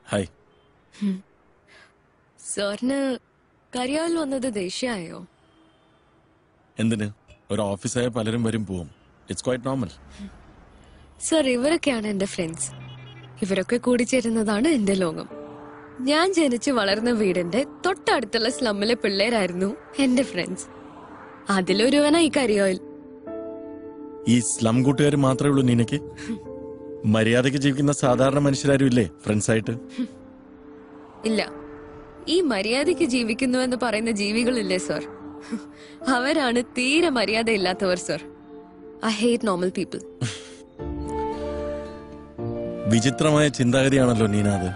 Hi സാറിന് കരിയാൽ വന്നത് ദേഷ്യായോ എന്തിന് ഒരു ഓഫീസായ പലരും വരും പോവും ഇറ്റ്സ് ക്വൈറ്റ് നോർമൽ സർ ഇവരൊക്കെയാണ് എന്റെ ഫ്രണ്ട്സ് ഇവരൊക്കെ കൂടിച്ചേരുന്നതാണ് എന്റെ ലോകം ഞാൻ ജനിച്ചു വളർന്ന വീടിന്റെ തൊട്ടടുത്തുള്ള സ്ലമ്മിലെ പിള്ളേരായിരുന്നു എന്റെ ഫ്രണ്ട്സ് അതിലൊരുവനാ ഈ കരിയോയിൽ ഈ സ്ലം കൂട്ടുകാർ മാത്രമേ ഉള്ളൂ നിനക്ക് മര്യാദയ്ക്ക് ജീവിക്കുന്ന സാധാരണ മനുഷ്യരാരും ഇല്ലേ ഫ്രണ്ട്സ് ആയിട്ട് ഇല്ല ഈ മര്യാദയ്ക്ക് ജീവിക്കുന്നു എന്ന് പറയുന്ന ജീവികളില്ലേ സർ അവരാണ് തീരെ മര്യാദയില്ലാത്തവർ sir I hate normal people വിചിത്രമായ ചിന്താഗതിയാണല്ലോ നീന അത്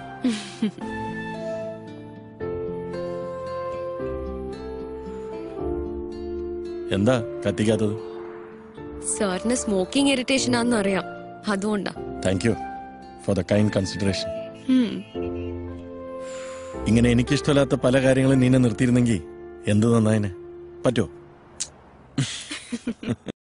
എന്താ കത്തിക്കാത്തത് സാറിന് സ്മോക്കിംഗ് ഇറിറ്റേഷൻ ആണെന്ന് അറിയാം അതുകൊണ്ടാ thank you for the kind consideration ഉം. ഇങ്ങനെ എനിക്കിഷ്ടമില്ലാത്ത പല കാര്യങ്ങളും നീനെ നിർത്തിയിരുന്നെങ്കിൽ എന്ത് നന്നായനെ പറ്റോ